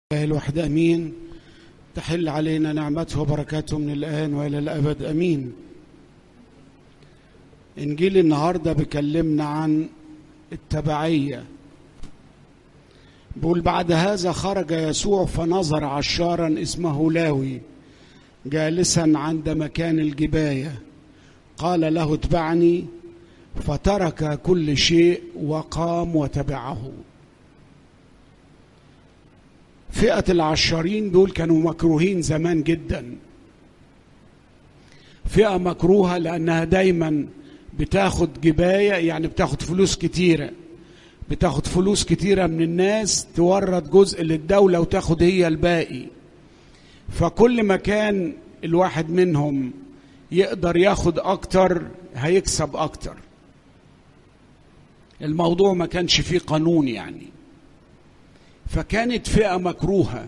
الله الوحد امين تحل علينا نعمته وبركاته من الان والى الابد امين انجيل النهارده بيكلمنا عن التبعيه بيقول بعد هذا خرج يسوع فنظر عشارا اسمه لاوي جالسا عند مكان الجبايه قال له اتبعني فترك كل شيء وقام وتبعه فئة العشارين دول كانوا مكروهين زمان جدا فئة مكروهة لأنها دايما بتاخد جباية يعني بتاخد فلوس كتيرة بتاخد فلوس كتيرة من الناس تورد جزء للدولة وتاخد هي الباقي فكل ما كان الواحد منهم يقدر ياخد أكتر هيكسب أكتر الموضوع ما كانش فيه قانون يعني فكانت فئه مكروهه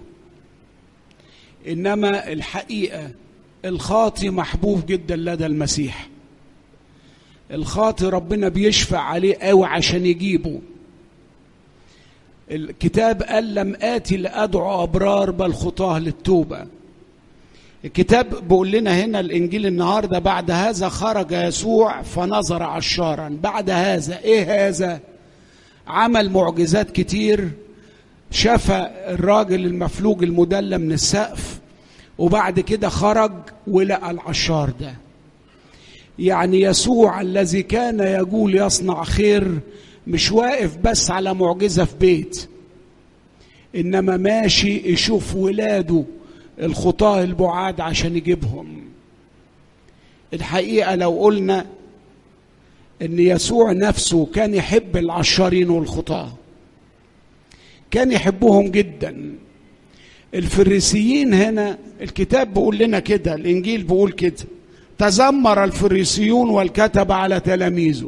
انما الحقيقه الخاطي محبوب جدا لدى المسيح الخاطي ربنا بيشفع عليه قوي عشان يجيبه الكتاب قال لم آتي لأدعو أبرار بل خطاه للتوبة الكتاب بيقول لنا هنا الإنجيل النهاردة بعد هذا خرج يسوع فنظر عشارا بعد هذا إيه هذا عمل معجزات كتير شفى الراجل المفلوج المدلى من السقف وبعد كده خرج ولقى العشار ده يعني يسوع الذي كان يقول يصنع خير مش واقف بس على معجزة في بيت إنما ماشي يشوف ولاده الخطاة البعاد عشان يجيبهم الحقيقة لو قلنا إن يسوع نفسه كان يحب العشارين والخطاه كان يحبهم جدا الفريسيين هنا الكتاب بيقول لنا كده الانجيل بيقول كده تذمر الفريسيون والكتب على تلاميذه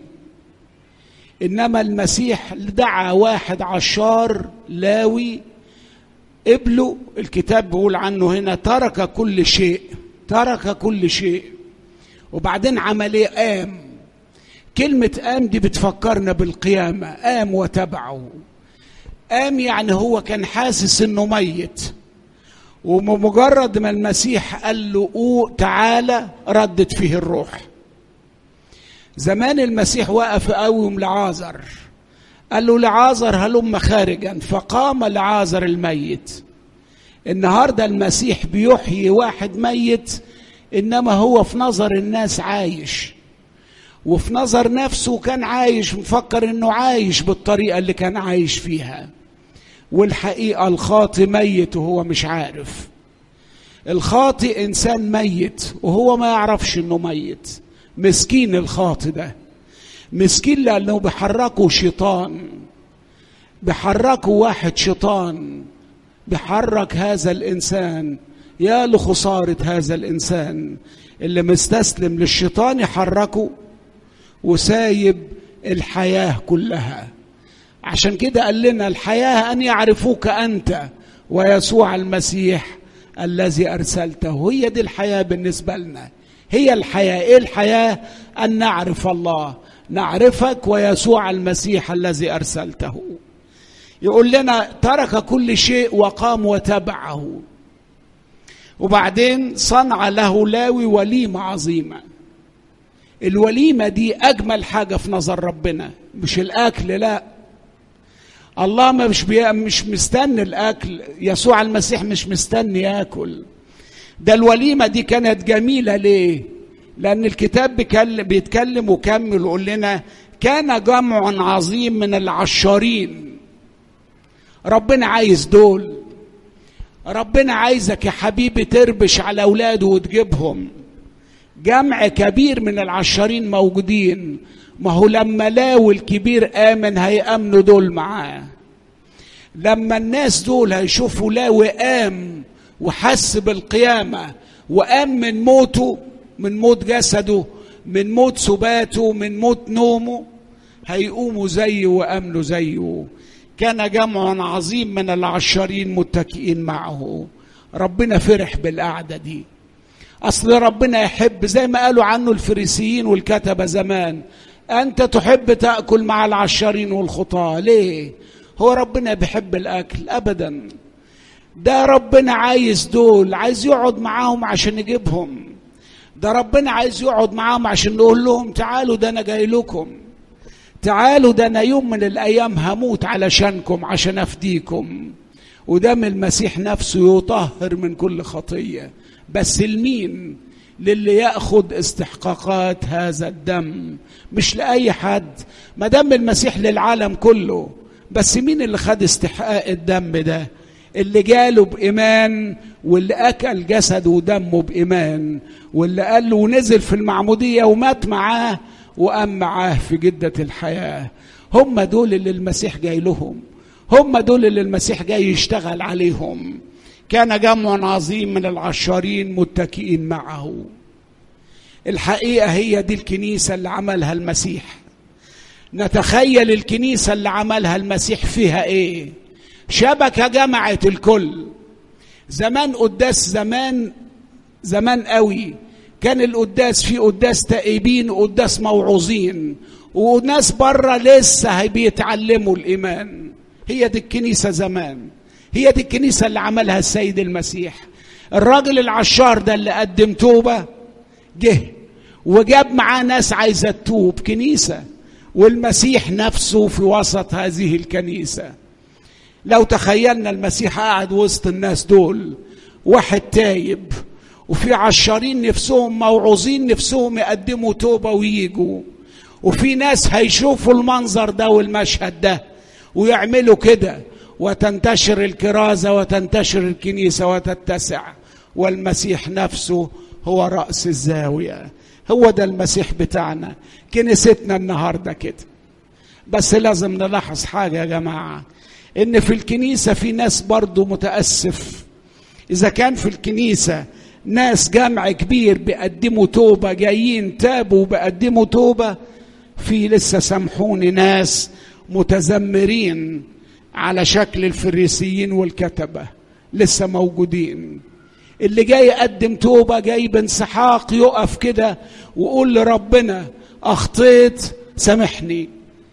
انما المسيح دعا واحد عشار لاوي قبله الكتاب بيقول عنه هنا ترك كل شيء ترك كل شيء وبعدين عمل ايه قام كلمة قام دي بتفكرنا بالقيامة قام وتبعه قام يعني هو كان حاسس انه ميت ومجرد ما المسيح قال له أوه تعالى ردت فيه الروح زمان المسيح وقف قوم لعازر قال له لعازر هلم خارجا فقام لعازر الميت النهارده المسيح بيحيي واحد ميت انما هو في نظر الناس عايش وفي نظر نفسه كان عايش مفكر انه عايش بالطريقه اللي كان عايش فيها والحقيقه الخاطي ميت وهو مش عارف الخاطي انسان ميت وهو ما يعرفش انه ميت مسكين الخاطي ده مسكين لانه بيحركه شيطان بيحركه واحد شيطان بيحرك هذا الانسان يا لخساره هذا الانسان اللي مستسلم للشيطان يحركه وسايب الحياه كلها عشان كده قال لنا الحياه ان يعرفوك انت ويسوع المسيح الذي ارسلته هي دي الحياه بالنسبه لنا هي الحياه ايه الحياه ان نعرف الله نعرفك ويسوع المسيح الذي ارسلته يقول لنا ترك كل شيء وقام وتبعه وبعدين صنع له لاوي وليمه عظيمه الوليمة دي أجمل حاجة في نظر ربنا مش الأكل لا الله ما مش بي... مش مستني الأكل يسوع المسيح مش مستني ياكل ده الوليمة دي كانت جميلة ليه؟ لأن الكتاب بيتكلم وكمل ويقول لنا كان جمع عظيم من العشارين ربنا عايز دول ربنا عايزك يا حبيبي تربش على أولاده وتجيبهم جمع كبير من العشارين موجودين ما هو لما لاوي الكبير آمن هيأمنوا دول معاه لما الناس دول هيشوفوا لاوي قام وحس بالقيامة وقام من موته من موت جسده من موت سباته من موت نومه هيقوموا زيه وأمنوا زيه كان جمع عظيم من العشارين متكئين معه ربنا فرح بالقعدة دي اصل ربنا يحب زي ما قالوا عنه الفريسيين والكتبه زمان انت تحب تاكل مع العشارين والخطاه ليه هو ربنا بيحب الاكل ابدا ده ربنا عايز دول عايز يقعد معاهم عشان يجيبهم ده ربنا عايز يقعد معاهم عشان نقول لهم تعالوا ده انا جاي لكم تعالوا ده انا يوم من الايام هموت علشانكم عشان افديكم ودم المسيح نفسه يطهر من كل خطيه بس لمين للي ياخذ استحقاقات هذا الدم مش لاي حد ما دم المسيح للعالم كله بس مين اللي خد استحقاق الدم ده اللي جاله بإيمان واللي أكل جسده ودمه بإيمان واللي قال له ونزل في المعمودية ومات معاه وقام معاه في جدة الحياة هم دول اللي المسيح جاي لهم هم دول اللي المسيح جاي يشتغل عليهم كان جمع عظيم من العشارين متكئين معه الحقيقة هي دي الكنيسة اللي عملها المسيح نتخيل الكنيسة اللي عملها المسيح فيها ايه شبكة جمعت الكل زمان قداس زمان زمان قوي كان القداس فيه قداس تائبين وقداس موعوظين وناس بره لسه بيتعلموا الايمان هي دي الكنيسه زمان هي دي الكنيسه اللي عملها السيد المسيح الراجل العشار ده اللي قدم توبه جه وجاب معاه ناس عايزه تتوب كنيسه والمسيح نفسه في وسط هذه الكنيسه لو تخيلنا المسيح قاعد وسط الناس دول واحد تايب وفي عشارين نفسهم موعوظين نفسهم يقدموا توبه ويجوا وفي ناس هيشوفوا المنظر ده والمشهد ده ويعملوا كده وتنتشر الكرازه وتنتشر الكنيسه وتتسع والمسيح نفسه هو راس الزاويه هو ده المسيح بتاعنا كنيستنا النهارده كده بس لازم نلاحظ حاجه يا جماعه ان في الكنيسه في ناس برضو متاسف اذا كان في الكنيسه ناس جمع كبير بيقدموا توبه جايين تابوا وبيقدموا توبه في لسه سامحوني ناس متذمرين على شكل الفريسيين والكتبه لسه موجودين اللي جاي يقدم توبه جاي بانسحاق يقف كده ويقول لربنا اخطيت سامحني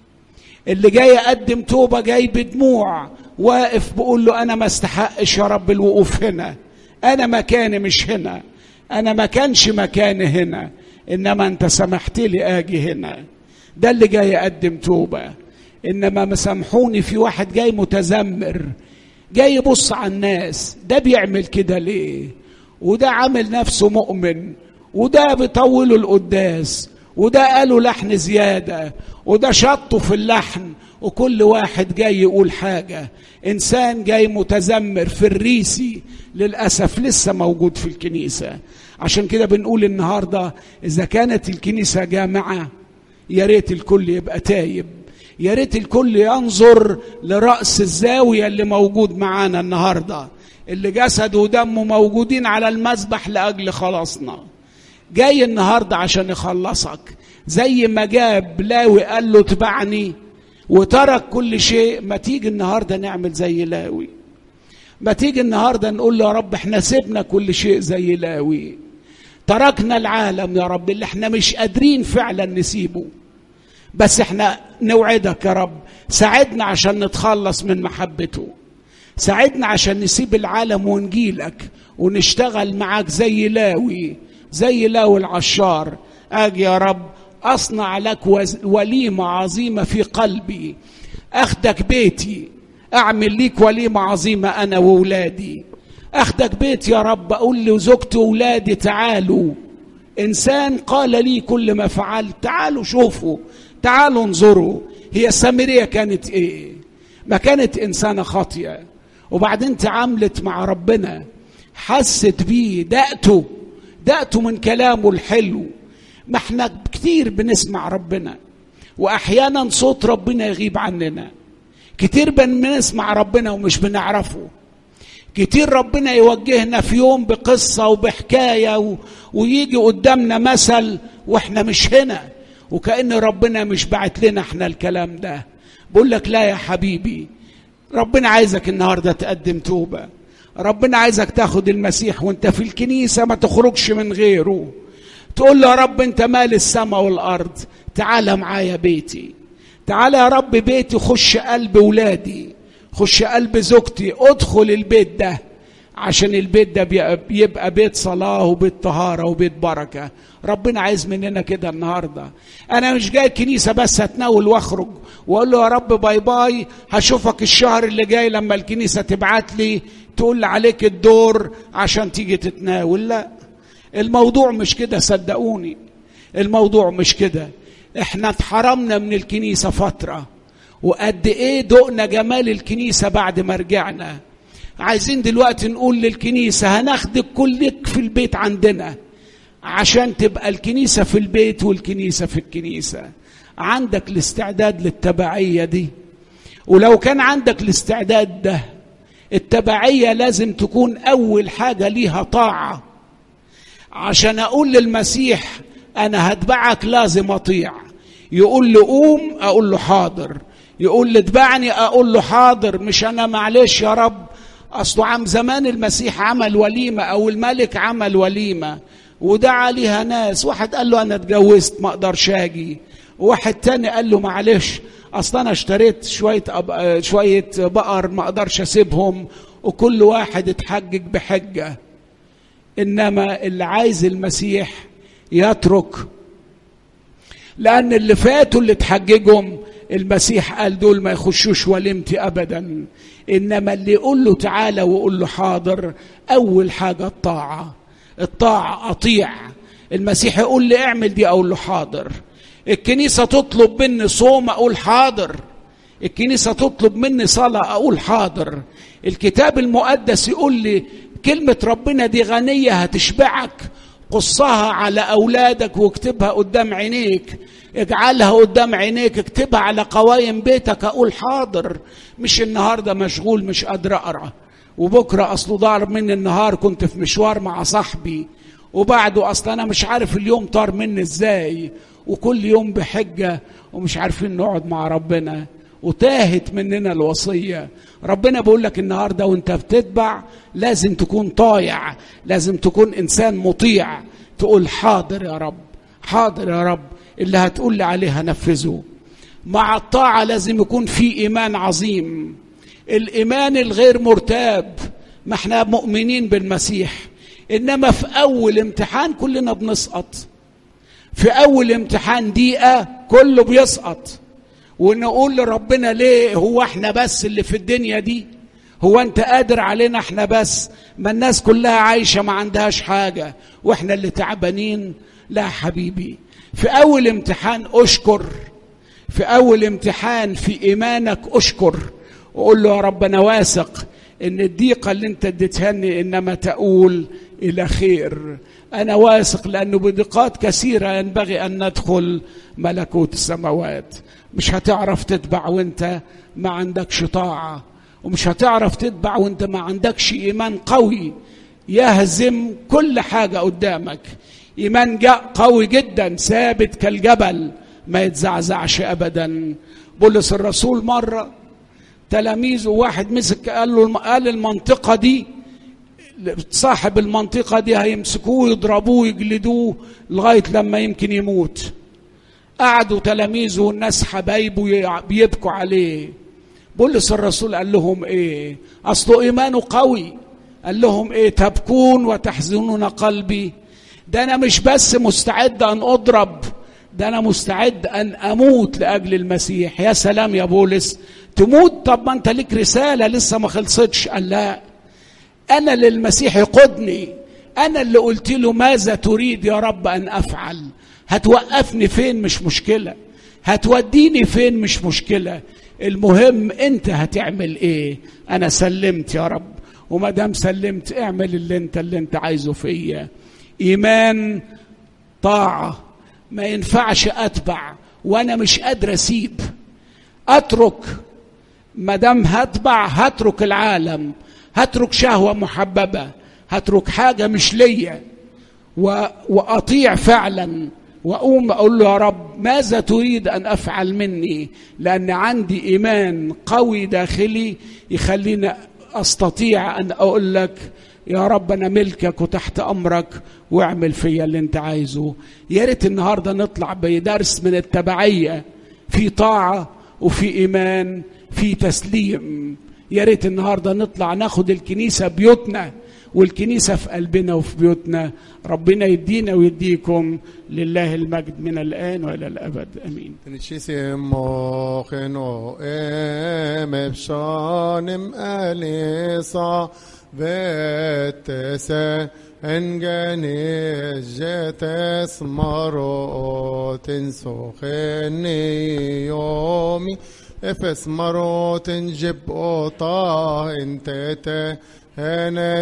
اللي جاي يقدم توبه جاي بدموع واقف بقول له انا ما استحقش يا رب الوقوف هنا انا مكاني مش هنا انا ما كانش مكاني هنا انما انت سمحت لي اجي هنا ده اللي جاي يقدم توبه انما مسامحوني في واحد جاي متذمر جاي يبص على الناس ده بيعمل كده ليه وده عامل نفسه مؤمن وده بيطولوا القداس وده قالوا لحن زياده وده شطه في اللحن وكل واحد جاي يقول حاجه انسان جاي متذمر في الريسي للاسف لسه موجود في الكنيسه عشان كده بنقول النهارده اذا كانت الكنيسه جامعه يا ريت الكل يبقى تايب يا ريت الكل ينظر لراس الزاويه اللي موجود معانا النهارده اللي جسده ودمه موجودين على المذبح لاجل خلاصنا جاي النهارده عشان يخلصك زي ما جاب لاوي قال له اتبعني وترك كل شيء ما تيجي النهارده نعمل زي لاوي ما تيجي النهارده نقول له يا رب احنا سيبنا كل شيء زي لاوي تركنا العالم يا رب اللي احنا مش قادرين فعلا نسيبه بس احنا نوعدك يا رب ساعدنا عشان نتخلص من محبته ساعدنا عشان نسيب العالم ونجيلك ونشتغل معاك زي لاوي زي لاوي العشار اجي يا رب اصنع لك وليمه عظيمه في قلبي اخدك بيتي اعمل ليك وليمه عظيمه انا واولادي اخدك بيت يا رب اقول لزوجتي واولادي تعالوا انسان قال لي كل ما فعلت تعالوا شوفوا تعالوا انظروا هي السامريه كانت ايه ما كانت انسانه خاطئه وبعدين تعاملت مع ربنا حست بيه دقته دقته من كلامه الحلو ما احنا كتير بنسمع ربنا واحيانا صوت ربنا يغيب عننا كتير بنسمع ربنا ومش بنعرفه كتير ربنا يوجهنا في يوم بقصة وبحكاية و... ويجي قدامنا مثل واحنا مش هنا وكأن ربنا مش بعت لنا احنا الكلام ده بقول لك لا يا حبيبي ربنا عايزك النهاردة تقدم توبة ربنا عايزك تاخد المسيح وانت في الكنيسة ما تخرجش من غيره تقول له يا رب انت مال السماء والارض تعال معايا بيتي تعال يا رب بيتي خش قلب ولادي خش قلب زوجتي ادخل البيت ده عشان البيت ده بيبقى بيت صلاة وبيت طهارة وبيت بركة ربنا عايز مننا كده النهاردة أنا مش جاي الكنيسة بس أتناول وأخرج وأقول له يا رب باي باي هشوفك الشهر اللي جاي لما الكنيسة تبعت لي تقول لي عليك الدور عشان تيجي تتناول لا الموضوع مش كده صدقوني الموضوع مش كده احنا اتحرمنا من الكنيسة فترة وقد ايه دقنا جمال الكنيسة بعد ما رجعنا عايزين دلوقتي نقول للكنيسة هناخدك كلك في البيت عندنا عشان تبقى الكنيسة في البيت والكنيسة في الكنيسة عندك الاستعداد للتبعية دي ولو كان عندك الاستعداد ده التبعية لازم تكون أول حاجة ليها طاعة عشان أقول للمسيح أنا هتبعك لازم أطيع يقول لي قوم أقول له حاضر يقول لي اتبعني أقول له حاضر مش أنا معلش يا رب أصله عم زمان المسيح عمل وليمة أو الملك عمل وليمة ودعا ليها ناس واحد قال له أنا اتجوزت ما أقدرش أجي واحد تاني قال له معلش اصل انا اشتريت شويه أب... شويه بقر ما اقدرش اسيبهم وكل واحد اتحجج بحجه انما اللي عايز المسيح يترك لان اللي فاتوا اللي اتحججهم المسيح قال دول ما يخشوش وليمتي ابدا انما اللي يقول له تعالى ويقول له حاضر اول حاجه الطاعه الطاعه اطيع المسيح يقول لي اعمل دي اقول له حاضر الكنيسة تطلب مني صوم أقول حاضر الكنيسة تطلب مني صلاة أقول حاضر الكتاب المقدس يقول لي كلمة ربنا دي غنية هتشبعك قصها على أولادك واكتبها قدام عينيك اجعلها قدام عينيك اكتبها على قوايم بيتك أقول حاضر مش النهاردة مشغول مش قادر أقرأ وبكرة أصله ضار مني النهار كنت في مشوار مع صاحبي وبعده أصلا أنا مش عارف اليوم طار مني إزاي وكل يوم بحجة ومش عارفين نقعد مع ربنا وتاهت مننا الوصية ربنا بيقول لك النهاردة وانت بتتبع لازم تكون طايع لازم تكون إنسان مطيع تقول حاضر يا رب حاضر يا رب اللي هتقول لي عليه هنفذه مع الطاعة لازم يكون في إيمان عظيم الإيمان الغير مرتاب ما احنا مؤمنين بالمسيح إنما في أول امتحان كلنا بنسقط في اول امتحان دقيقه كله بيسقط ونقول لربنا ليه هو احنا بس اللي في الدنيا دي هو انت قادر علينا احنا بس ما الناس كلها عايشه ما عندهاش حاجه واحنا اللي تعبانين لا حبيبي في اول امتحان اشكر في اول امتحان في ايمانك اشكر وقول له يا رب انا واثق ان الضيقه اللي انت اديتهاني انما تقول الى خير انا واثق لانه بضيقات كثيره ينبغي ان ندخل ملكوت السماوات مش هتعرف تتبع وانت ما عندكش طاعه ومش هتعرف تتبع وانت ما عندكش ايمان قوي يهزم كل حاجه قدامك ايمان جاء قوي جدا ثابت كالجبل ما يتزعزعش ابدا بولس الرسول مره تلاميذه واحد مسك قال له قال المنطقه دي صاحب المنطقة دي هيمسكوه يضربوه يجلدوه لغاية لما يمكن يموت قعدوا تلاميذه والناس حبايبه بيبكوا عليه بولس الرسول قال لهم ايه اصله ايمانه قوي قال لهم ايه تبكون وتحزنون قلبي ده انا مش بس مستعد ان اضرب ده انا مستعد ان اموت لاجل المسيح يا سلام يا بولس تموت طب ما انت ليك رساله لسه ما خلصتش قال لا انا للمسيح يقودني انا اللي قلت له ماذا تريد يا رب ان افعل هتوقفني فين مش مشكله هتوديني فين مش مشكله المهم انت هتعمل ايه انا سلمت يا رب وما دام سلمت اعمل اللي انت اللي انت عايزه فيا ايمان طاعه ما ينفعش اتبع وانا مش قادر اسيب اترك ما دام هتبع هترك العالم هترك شهوه محببه هترك حاجه مش ليا و... واطيع فعلا واقوم اقول له يا رب ماذا تريد ان افعل مني لان عندي ايمان قوي داخلي يخليني استطيع ان اقول لك يا رب انا ملكك وتحت امرك واعمل فيا اللي انت عايزه يا ريت النهارده نطلع بدرس من التبعيه في طاعه وفي ايمان في تسليم يا ريت النهارده نطلع ناخد الكنيسه بيوتنا والكنيسه في قلبنا وفي بيوتنا ربنا يدينا ويديكم لله المجد من الان والى الابد امين Trinitissimo geno em ebshanim elisa vetese engenejetes marotin socheni yomi efes marotin jib ota intete ene